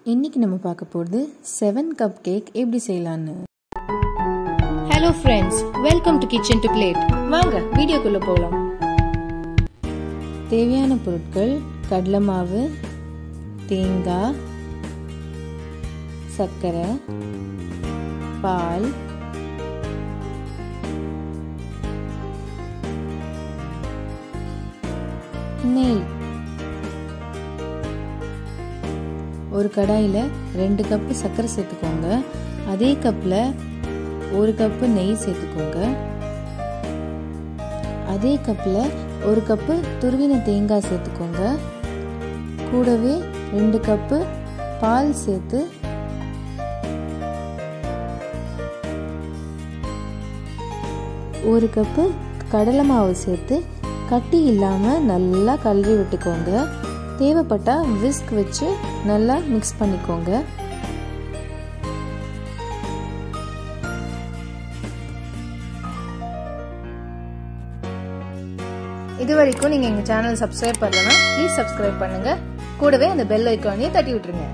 இன்னைக்கு நம்ம பார்க்க போகிறது செவன் கப் கேக் எப்படி செய்யலான்னு hello friends welcome to kitchen to plate வாங்க வீடியோக்குள்ள போகலாம் தேவையான பொருட்கள் கடலை மாவு தேங்காய் சர்க்கரை பால் நெய் ஒரு கடாயில் ரெண்டு கப்பு சர்க்கரை சேர்த்துக்கோங்க அதே கப்பில் ஒரு கப்பு நெய் சேர்த்துக்கோங்க அதே கப்பில் ஒரு கப்பு துருவின தேங்காய் சேர்த்துக்கோங்க கூடவே ரெண்டு கப்பு பால் சேர்த்து ஒரு கப்பு கடலை மாவு சேர்த்து கட்டி இல்லாமல் நல்லா கலரி விட்டுக்கோங்க தேவைப்பட்டால் விஸ்க் வச்சு நல்லா மிக்ஸ் பண்ணிக்கோங்க இது வரைக்கும் நீங்க எங்க சேனல் சப்ஸ்கிரைப் பண்ணலனா ப்ளீஸ் சப்ஸ்கிரைப் பண்ணுங்க கூடவே அந்த பெல் ஐக்கானையும் தட்டி விட்டுருங்க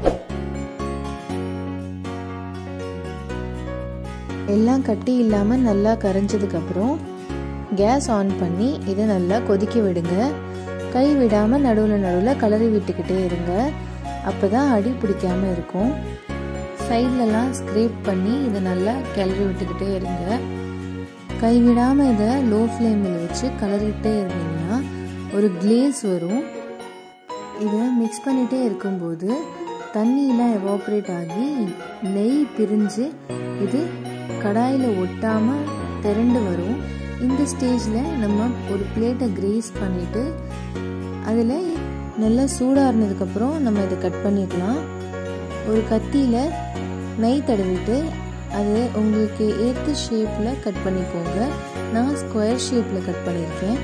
எல்லாம் கட்டி இல்லாமல் நல்லா கரைஞ்சதுக்கப்புறம் கேஸ் ஆன் பண்ணி இதை நல்லா கொதிக்க விடுங்க கை விடாமல் நடுவில் நடுவில் கலரி விட்டுக்கிட்டே இருங்க அப்போ தான் அடி பிடிக்காமல் இருக்கும் சைட்லலாம் ஸ்க்ரேப் பண்ணி இதை நல்லா கிளறி விட்டுக்கிட்டே இருங்க கை விடாமல் இதை லோ ஃப்ளேமில் வச்சு கலரிட்டே இருந்தீங்கன்னா ஒரு கிளேஸ் வரும் இதை மிக்ஸ் பண்ணிகிட்டே இருக்கும்போது தண்ணியெலாம் எவாப்ரேட் ஆகி நெய் பிரிஞ்சு இது கடாயில் ஒட்டாமல் திரண்டு வரும் இந்த ஸ்டேஜில் நம்ம ஒரு பிளேட்டை கிரேஸ் பண்ணிவிட்டு அதில் நல்லா சூடாறினதுக்கப்புறம் நம்ம இதை கட் பண்ணிக்கலாம் ஒரு கத்தியில் நெய் தடவிட்டு அது உங்களுக்கு ஏற்ற ஷேப்பில் கட் பண்ணிக்கோங்க நான் ஸ்கொயர் ஷேப்பில் கட் பண்ணியிருக்கேன்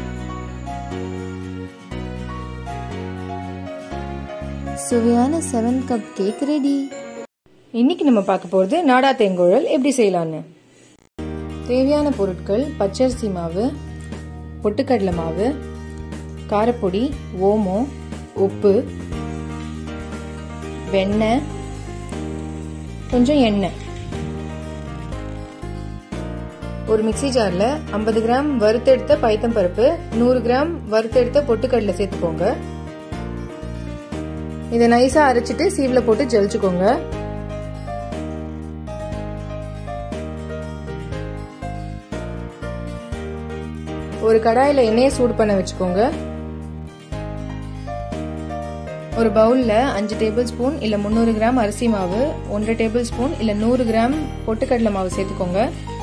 சுவையான செவன் கப் கேக் ரெடி இன்னைக்கு நம்ம பார்க்க போகிறது நாடா தேங்குழல் எப்படி செய்யலான்னு தேவையான பொருட்கள் பச்சரிசி மாவு பொட்டுக்கடலை மாவு காரப்பொடி ஓமம் உப்பு வெண்ணெய் கொஞ்சம் எண்ணெய் ஒரு மிக்சி ஜாரில் ஐம்பது கிராம் வறுத்தெடுத்த பைத்தம் பருப்பு நூறு கிராம் வறுத்தெடுத்த பொட்டுக்கடலை சேர்த்துக்கோங்க இதை நைஸாக அரைச்சிட்டு சீவில் போட்டு ஜலிச்சுக்கோங்க ஒரு கடாயில் எண்ணெயை சூடு பண்ண வச்சுக்கோங்க ஒரு பவுலில் அஞ்சு டேபிள் ஸ்பூன் இல்லை முந்நூறு கிராம் அரிசி மாவு ஒன்றரை டேபிள் ஸ்பூன் இல்லை நூறு கிராம் பொட்டுக்கடலை மாவு சேர்த்துக்கோங்க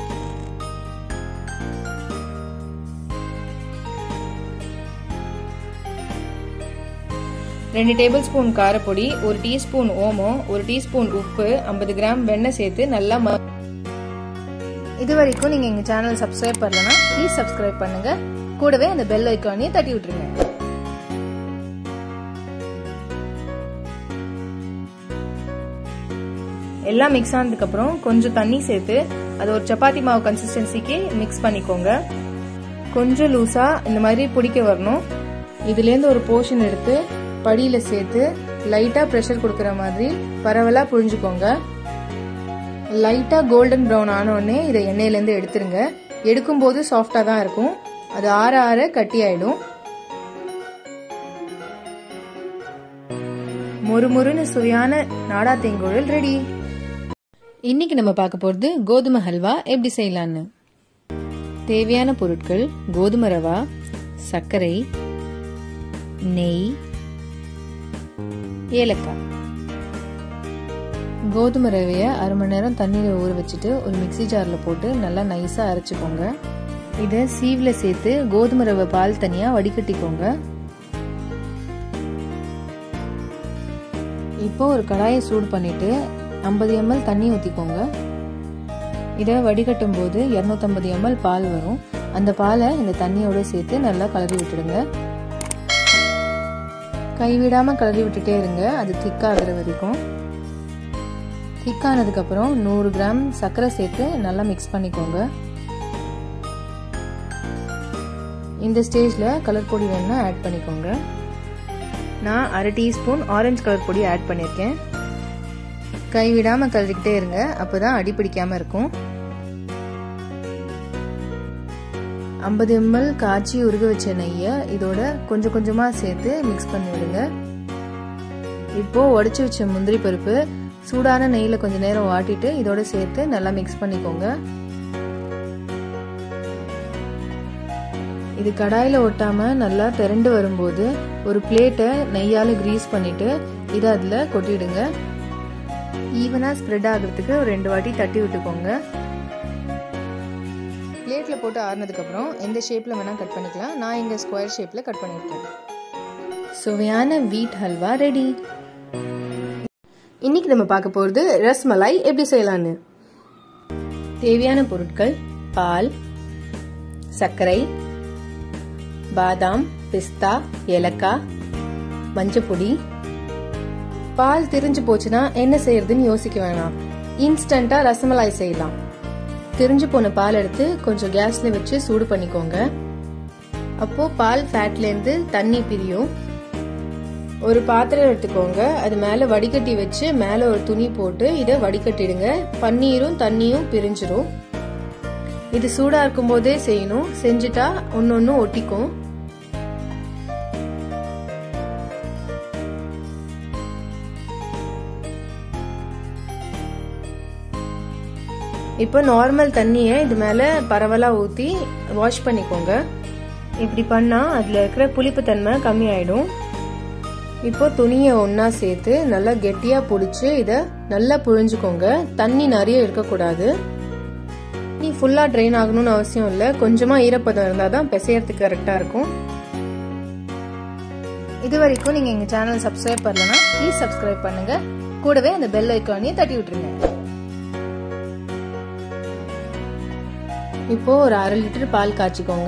ரெண்டு டேபிள் ஸ்பூன் காரப்பொடி ஒரு டீஸ்பூன் ஓமம் ஒரு டீஸ்பூன் உப்பு ஐம்பது கிராம் வெண்ணெய் சேர்த்து நல்லா இது வரைக்கும் நீங்க எங்க சேனல் சப்ஸ்கிரைப் பண்ணலனா ப்ளீஸ் சப்ஸ்கிரைப் பண்ணுங்க கூடவே அந்த பெல் ஐக்கானையும் தட்டி விட்டுருங்க எல்லாம் மிக்ஸ் ஆனதுக்கு அப்புறம் கொஞ்சம் தண்ணி சேர்த்து அது ஒரு சப்பாத்தி மாவு கன்சிஸ்டன்சிக்கு மிக்ஸ் பண்ணிக்கோங்க கொஞ்சம் லூஸா இந்த மாதிரி பிடிக்க வரணும் இதுலேருந்து ஒரு போர்ஷன் எடுத்து படியில் சேர்த்து லைட்டாக ப்ரெஷர் கொடுக்குற மாதிரி பரவலாக புழிஞ்சுக்கோங்க லைட்டாக கோல்டன் ப்ரௌன் ஆனோடனே இதை எண்ணெயிலேருந்து எடுத்துருங்க எடுக்கும்போது சாஃப்டாக தான் இருக்கும் அது ஆற ஆற கட்டி ஆயிடும் மொறுமொறுன்னு சுவையான நாடா தேங்குழல் ரெடி இன்னைக்கு நம்ம பார்க்க போகிறது கோதுமை ஹல்வா எப்படி செய்யலான்னு தேவையான பொருட்கள் கோதுமை ரவா சர்க்கரை நெய் ஏலக்காய் கோதுமை ரவையை அரை மணி நேரம் தண்ணியில் ஊற வச்சுட்டு ஒரு மிக்சி ஜாரில் போட்டு நல்லா நைஸாக அரைச்சிக்கோங்க இதை சீவில் சேர்த்து கோதுமை ரவை பால் தனியாக வடிகட்டிக்கோங்க இப்போ ஒரு கடாயை சூடு பண்ணிட்டு ஐம்பது எம்எல் தண்ணி ஊற்றிக்கோங்க இதை வடிகட்டும் போது இரநூத்தம்பது எம்எல் பால் வரும் அந்த பாலை இந்த தண்ணியோட சேர்த்து நல்லா கலரி விட்டுடுங்க கைவிடாமல் கலரி விட்டுட்டே இருங்க அது திக்காகிற வரைக்கும் திக்கானதுக்கப்புறம் நூறு கிராம் சர்க்கரை சேர்த்து நல்லா மிக்ஸ் பண்ணிக்கோங்க இந்த ஸ்டேஜில் கலர் பொடி வேணும்னா ஆட் பண்ணிக்கோங்க நான் அரை டீஸ்பூன் ஆரஞ்சு கலர் பொடி ஆட் பண்ணியிருக்கேன் கைவிடாமல் கலரிக்கிட்டே இருங்க அப்போ தான் அடி பிடிக்காமல் இருக்கும் ஐம்பது எம்எல் காய்ச்சி உருக வச்ச நெய்யை இதோட கொஞ்சம் கொஞ்சமாக சேர்த்து மிக்ஸ் பண்ணி விடுங்க இப்போ உடச்சி வச்ச முந்திரி பருப்பு சூடான நெய்யில் கொஞ்சம் நேரம் வாட்டிட்டு இதோட சேர்த்து நல்லா மிக்ஸ் பண்ணிக்கோங்க இது கடாயில் ஒட்டாமல் நல்லா திரண்டு வரும்போது ஒரு பிளேட்டை நெய்யால் க்ரீஸ் பண்ணிவிட்டு இதை அதில் கொட்டிடுங்க ஈவனாக ஸ்ப்ரெட் ஆகிறதுக்கு ஒரு ரெண்டு வாட்டி தட்டி விட்டுக்கோங்க பிளேட்டில் போட்டு ஆறுனதுக்கப்புறம் எந்த ஷேப்பில் வேணால் கட் பண்ணிக்கலாம் நான் இங்கே ஸ்கொயர் ஷேப்பில் கட் பண்ணியிருக்கேன் சுவையான வீட் ஹல்வா ரெடி இன்னைக்கு நம்ம பார்க்க போகிறது ரஸ்மலாய் எப்படி செய்யலான்னு தேவையான பொருட்கள் பால் சர்க்கரை பாதாம் பிஸ்தா ஏலக்காய் மஞ்சப்பொடி பால் திரிஞ்சு போச்சுன்னா என்ன செய்யறதுன்னு யோசிக்க வேணாம் இன்ஸ்டண்டா ரசமலாய் செய்யலாம் திரிஞ்சு போன பால் எடுத்து கொஞ்சம் கேஸ்ல வச்சு சூடு பண்ணிக்கோங்க அப்போ பால் ஃபேட்லேருந்து தண்ணி பிரியும் ஒரு பாத்திரம் எடுத்துக்கோங்க அது மேலே வடிகட்டி வச்சு மேலே ஒரு துணி போட்டு இதை வடிகட்டிடுங்க பன்னீரும் தண்ணியும் பிரிஞ்சிரும் இது சூடாக இருக்கும் போதே செய்யணும் செஞ்சுட்டா ஒன்று ஒன்று ஒட்டிக்கும் இப்போ நார்மல் தண்ணியை இது மேலே பரவலாக ஊற்றி வாஷ் பண்ணிக்கோங்க இப்படி பண்ணால் அதில் இருக்கிற புளிப்பு தன்மை கம்மியாயிடும் இப்போ துணியை ஒன்றா சேர்த்து நல்லா கெட்டியாக பிடிச்சி இதை நல்லா புழிஞ்சுக்கோங்க தண்ணி நிறைய இருக்கக்கூடாது தண்ணி ஃபுல்லாக ட்ரெயின் ஆகணும்னு அவசியம் இல்லை கொஞ்சமாக ஈரப்பதம் இருந்தால் தான் பிசையறதுக்கு கரெக்டாக இருக்கும் இது வரைக்கும் நீங்கள் எங்கள் சேனல் சப்ஸ்கிரைப் பண்ணலன்னா ப்ளீஸ் சப்ஸ்கிரைப் பண்ணுங்கள் கூடவே அந்த பெல் ஐக்கானையும் தட்டி விட்டுருங்க இப்போ ஒரு அரை லிட்டர் பால் காய்ச்சிக்கோங்க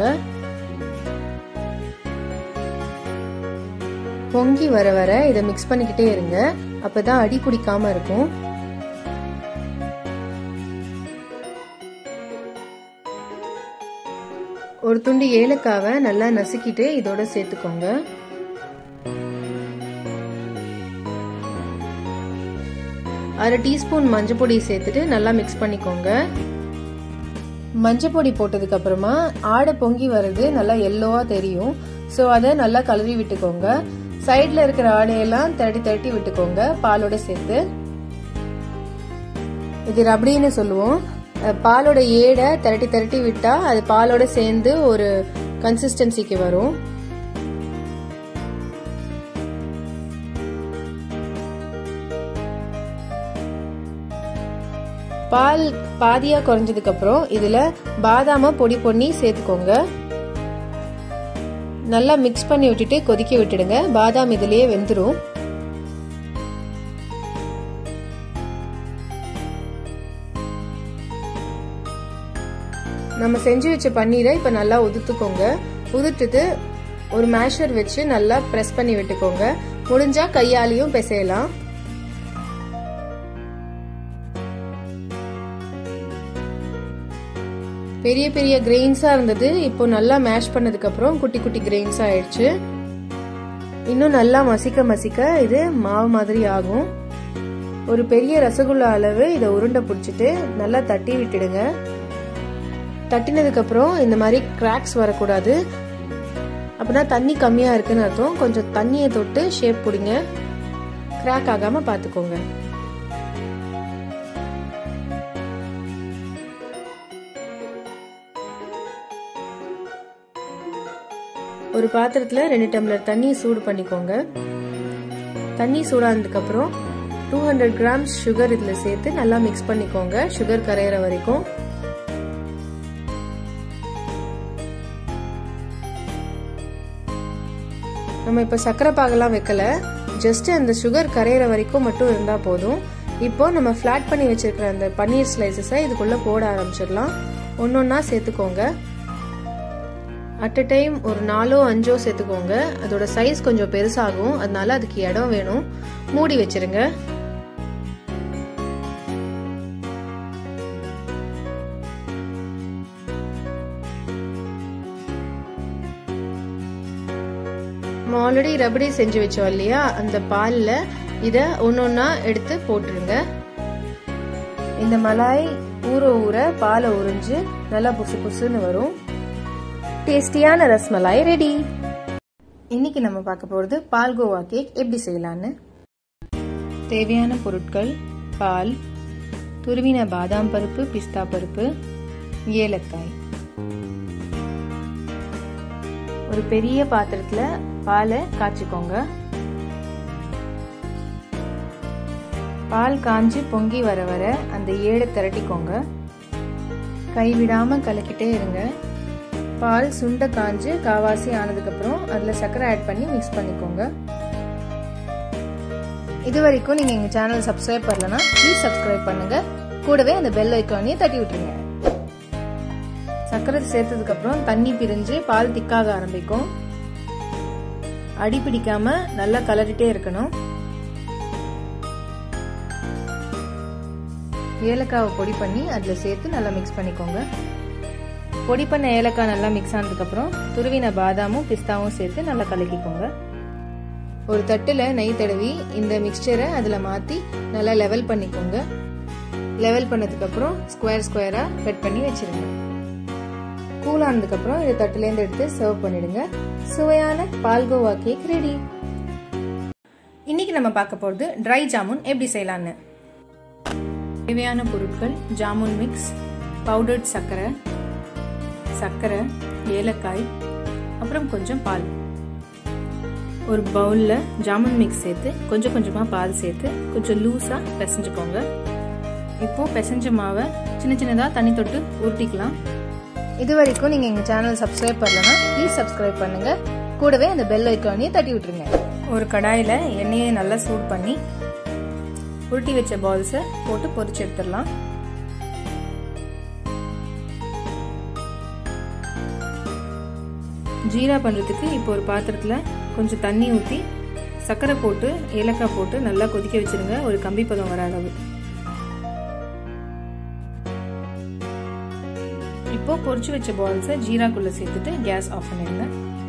பொங்கி வர வர இதை மிக்ஸ் பண்ணிக்கிட்டே இருங்க அப்பதான் அடி பிடிக்காம இருக்கும் ஒரு துண்டு ஏலக்காவை நல்லா நசுக்கிட்டு இதோட சேர்த்துக்கோங்க அரை டீஸ்பூன் மஞ்சள் பொடி சேர்த்துட்டு நல்லா மிக்ஸ் பண்ணிக்கோங்க மஞ்சள் பொடி போட்டதுக்கு அப்புறமா ஆடை பொங்கி வர்றது நல்லா எல்லோவா தெரியும் ஸோ அதை நல்லா கலரி விட்டுக்கோங்க சைடில் இருக்கிற ஆடையெல்லாம் தட்டி தட்டி விட்டுக்கோங்க பாலோட சேர்த்து இது ரபடின்னு சொல்லுவோம் பாலோட ஏடை திரட்டி திரட்டி விட்டா அது பாலோட சேர்ந்து ஒரு கன்சிஸ்டன்சிக்கு வரும் பால் பாதியா குறைஞ்சதுக்கு அப்புறம் இதுல பாதாம பொடி பொண்ணி சேர்த்துக்கோங்க நல்லா மிக்ஸ் பண்ணி விட்டுட்டு கொதிக்க விட்டுடுங்க பாதாம் இதுலயே வெந்துடும் நம்ம செஞ்சு வச்ச பன்னீரை இப்ப நல்லா உதுத்துக்கோங்க உதுத்துட்டு ஒரு மேஷர் வச்சு நல்லா ப்ரெஸ் பண்ணி விட்டுக்கோங்க முடிஞ்சா கையாலையும் பிசையலாம் பெரிய பெரிய கிரெயின்ஸா இருந்தது இப்போ நல்லா மேஷ் பண்ணதுக்கு அப்புறம் குட்டி குட்டி கிரெயின்ஸ் ஆயிடுச்சு இன்னும் நல்லா மசிக்க மசிக்க இது மாவு மாதிரி ஆகும் ஒரு பெரிய ரசகுல்லா அளவு இதை உருண்டை பிடிச்சிட்டு நல்லா தட்டி விட்டுடுங்க தட்டினதுக்கு அப்புறம் இந்த மாதிரி கிராக்ஸ் வரக்கூடாது அப்படின்னா தண்ணி கம்மியா இருக்குன்னு அர்த்தம் கொஞ்சம் தண்ணியை தொட்டு ஷேப் பிடிங்க கிராக் ஆகாம பாத்துக்கோங்க ஒரு பாத்திரத்தில் ரெண்டு டம்ளர் தண்ணி சூடு பண்ணிக்கோங்க தண்ணி சூடானதுக்கு அப்புறம் டூ ஹண்ட்ரட் கிராம்ஸ் சுகர் இதில் சேர்த்து நல்லா மிக்ஸ் பண்ணிக்கோங்க சுகர் கரையிற வரைக்கும் நம்ம இப்போ சர்க்கரை பாகெல்லாம் வைக்கல ஜஸ்ட் அந்த சுகர் கரையிற வரைக்கும் மட்டும் இருந்தால் போதும் இப்போ நம்ம ஃப்ளாட் பண்ணி வச்சிருக்கிற அந்த பன்னீர் ஸ்லைசஸை இதுக்குள்ளே போட ஆரம்பிச்சிடலாம் ஒன்று ஒன்றா சேர்த்துக்கோங்க அட் அ டைம் ஒரு நாலோ அஞ்சோ சேர்த்துக்கோங்க அதோட சைஸ் கொஞ்சம் பெருசாகும் அதனால அதுக்கு இடம் வேணும் மூடி வச்சிருங்க நம்ம ஆல்ரெடி ரபடி செஞ்சு வச்சோம் இல்லையா அந்த பாலில் இதை ஒன்று ஒன்றா எடுத்து போட்டுருங்க இந்த மலாய் ஊற ஊற பாலை உறிஞ்சு நல்லா புசு புசுன்னு வரும் டேஸ்டியான ரஸ்மலாய் ரெடி இன்னைக்கு நம்ம பார்க்க போகிறது பால்கோவா கேக் எப்படி செய்யலான்னு தேவையான பொருட்கள் பால் துருவின பாதாம் பருப்பு பிஸ்தா பருப்பு ஏலக்காய் ஒரு பெரிய பாத்திரத்தில் பாலை காய்ச்சிக்கோங்க பால் காஞ்சி பொங்கி வர வர அந்த ஏடை திரட்டிக்கோங்க கைவிடாம கலக்கிட்டே இருங்க பால் சுண்ட காஞ்சு காவாசி ஆனதுக்கப்புறம் அதில் சர்க்கரை ஆட் பண்ணி மிக்ஸ் பண்ணிக்கோங்க இது வரைக்கும் நீங்கள் எங்கள் சேனல் சப்ஸ்கிரைப் பண்ணலன்னா ப்ளீஸ் சப்ஸ்கிரைப் பண்ணுங்க கூடவே அந்த பெல் ஐக்கானையும் தட்டி விட்டுருங்க சர்க்கரை சேர்த்ததுக்கப்புறம் தண்ணி பிரிஞ்சு பால் திக்காக ஆரம்பிக்கும் அடி பிடிக்காம நல்லா கலரிட்டே இருக்கணும் ஏலக்காவை பொடி பண்ணி அதில் சேர்த்து நல்லா மிக்ஸ் பண்ணிக்கோங்க பொடி பண்ண ஏலக்காய் நல்லா மிக்ஸ் ஆனதுக்கப்புறம் துருவின பாதாமும் பிஸ்தாவும் சேர்த்து நல்லா கலக்கிக்கோங்க ஒரு தட்டில் நெய் தடவி இந்த மிக்சரை அதில் மாற்றி நல்லா லெவல் பண்ணிக்கோங்க லெவல் பண்ணதுக்கப்புறம் ஸ்கொயர் ஸ்கொயராக கட் பண்ணி வச்சிருங்க கூல் ஆனதுக்கப்புறம் இதை தட்டுலேருந்து எடுத்து சர்வ் பண்ணிடுங்க சுவையான பால்கோவா கேக் ரெடி இன்னைக்கு நம்ம பார்க்க போகிறது ட்ரை ஜாமுன் எப்படி செய்யலான்னு தேவையான பொருட்கள் ஜாமுன் மிக்ஸ் பவுடர்ட் சர்க்கரை சர்க்கரை ஏலக்காய் அப்புறம் கொஞ்சம் பால் ஒரு பவுலில் ஜாமுன் மிக்ஸ் சேர்த்து கொஞ்சம் கொஞ்சமாக பால் சேர்த்து கொஞ்சம் லூஸாக பிசைஞ்சுக்கோங்க இப்போது பிசைஞ்ச மாவை சின்ன சின்னதாக தண்ணி தொட்டு உருட்டிக்கலாம் இது வரைக்கும் நீங்கள் எங்கள் சேனல் சப்ஸ்கிரைப் பண்ணலன்னா ப்ளீஸ் சப்ஸ்கிரைப் பண்ணுங்கள் கூடவே அந்த பெல் ஐக்கானையும் தட்டி விட்டுருங்க ஒரு கடாயில் எண்ணெயை நல்லா சூட் பண்ணி உருட்டி வச்ச பால்ஸை போட்டு பொரிச்சு எடுத்துடலாம் ஜீரா பண்ணுறதுக்கு இப்போ ஒரு பாத்திரத்தில் கொஞ்சம் தண்ணி ஊற்றி சர்க்கரை போட்டு ஏலக்காய் போட்டு நல்லா கொதிக்க வச்சுருங்க ஒரு கம்பி பதம் வர அளவு இப்போ பொரிச்சு வச்ச பால்ஸை ஜீராக்குள்ளே சேர்த்துட்டு கேஸ் ஆஃப் பண்ணிடுங்க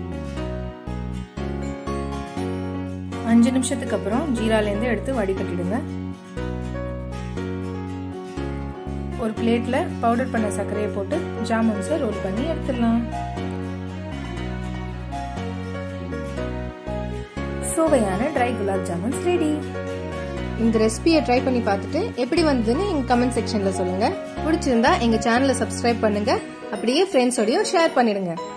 அஞ்சு நிமிஷத்துக்கு அப்புறம் ஜீராலேருந்து எடுத்து வடிகட்டிடுங்க ஒரு பிளேட்ல பவுடர் பண்ண சர்க்கரையை போட்டு ஜாமுன்ஸை ரோல் பண்ணி எடுத்துடலாம் சுவையான ட்ரை குலாப் ஜாமுன்ஸ் ரெடி இந்த ரெசிபியை ட்ரை பண்ணி பார்த்துட்டு எப்படி வந்ததுன்னு எங்க கமெண்ட் செக்ஷன்ல சொல்லுங்க பிடிச்சிருந்தா எங்க சேனலை சப்ஸ்கிரைப் பண்ணுங்க அப்படியே ஃப்ரெண்ட்ஸோடயும் ஷேர் பண்ணிடுங்க